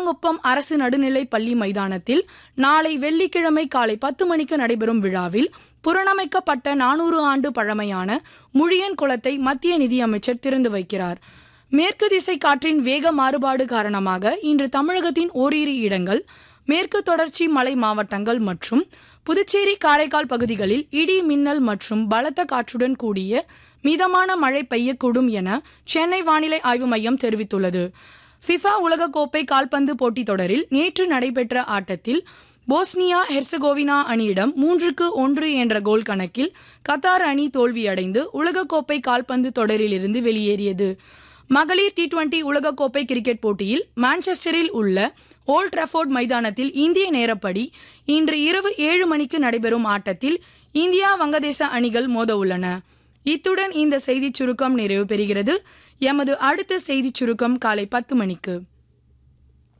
விளாங்குப்பம் அரசு நடுநிலைப் பள்ளி மைதானத்தில் நாளை வெள்ளிக்கிழமை காலை பத்து மணிக்கு நடைபெறும் விழாவில் புறணமைக்கப்பட்ட நானூறு ஆண்டு பழமையான முழியன் குளத்தை மத்திய நிதியமைச்சர் திறந்து வைக்கிறார் மேற்கு திசை காற்றின் வேக மாறுபாடு காரணமாக இன்று தமிழகத்தின் ஓரிரு இடங்கள் மேற்கு தொடர்ச்சி மலை மாவட்டங்கள் மற்றும் புதுச்சேரி காரைக்கால் பகுதிகளில் இடி மின்னல் மற்றும் பலத்த காற்றுடன் கூடிய மிதமான மழை பெய்யக்கூடும் என சென்னை வானிலை ஆய்வு மையம் தெரிவித்துள்ளது ஃபிஃபா உலகக்கோப்பை கால்பந்து போட்டித் தொடரில் நேற்று நடைபெற்ற ஆட்டத்தில் போஸ்னியா ஹெர்சகோவினா அணியிடம் மூன்றுக்கு ஒன்று என்ற கோல் கணக்கில் கத்தார் அணி தோல்வியடைந்து உலகக்கோப்பை கால்பந்து தொடரிலிருந்து வெளியேறியது மகளிர் டி டுவெண்டி உலகக்கோப்பை கிரிக்கெட் போட்டியில் மான்செஸ்டரில் உள்ள ஓல்ட் ட்ரஃபோர்ட் மைதானத்தில் இந்திய நேரப்படி இன்று இரவு ஏழு மணிக்கு நடைபெறும் ஆட்டத்தில் இந்தியா வங்கதேச அணிகள் மோத உள்ளன இத்துடன் இந்த செய்திச் சுருக்கம் நிறைவு பெறுகிறது எமது அடுத்த செய்திச் சுருக்கம் காலை பத்து மணிக்கு